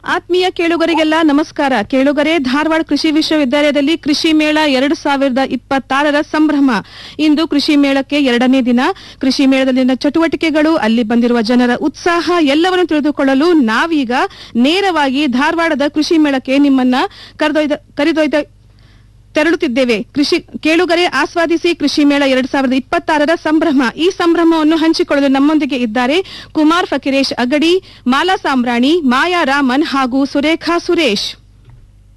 ಆತ್ಮೀಯ ಕೇಳುಗರಿಗೆಲ್ಲ ನಮಸ್ಕಾರ ಕೇಳುಗರೆ ಧಾರವಾಡ ಕೃಷಿ ವಿಶ್ವವಿದ್ಯಾಲಯದಲ್ಲಿ ಕೃಷಿ ಮೇಳ ಎರಡು ಸಾವಿರದ ಇಪ್ಪತ್ತಾರರ ಸಂಭ್ರಮ ಇಂದು ಕೃಷಿ ಮೇಳಕ್ಕೆ ಎರಡನೇ ದಿನ ಕೃಷಿ ಮೇಳದಲ್ಲಿನ ಚಟುವಟಿಕೆಗಳು ಅಲ್ಲಿ ಬಂದಿರುವ ಜನರ ಉತ್ಸಾಹ ಎಲ್ಲವನ್ನು ತಿಳಿದುಕೊಳ್ಳಲು ನಾವೀಗ ನೇರವಾಗಿ ಧಾರವಾಡದ ಕೃಷಿ ಮೇಳಕ್ಕೆ ನಿಮ್ಮನ್ನ ಕರೆದೊಯ್ದ ಕರೆದೊಯ್ದ ತೆರಳುತ್ತಿದ್ದೇವೆ ಕೃಷಿ ಕೇಳುಗರೆ ಆಸ್ವಾದಿಸಿ ಕೃಷಿ ಮೇಳ ಎರಡ್ ಸಾವಿರದ ಇಪ್ಪತ್ತಾರರ ಸಂಭ್ರಮ ಈ ಸಂಭ್ರಮವನ್ನು ಹಂಚಿಕೊಳ್ಳಲು ನಮ್ಮೊಂದಿಗೆ ಇದ್ದಾರೆ ಕುಮಾರ್ ಫಕಿರೇಶ್ ಅಗಡಿ ಮಾಲಾ ಸಾಂಬ್ರಾಣಿ ಮಾಯಾ ರಾಮನ್ ಹಾಗೂ ಸುರೇಖಾ ಸುರೇಶ್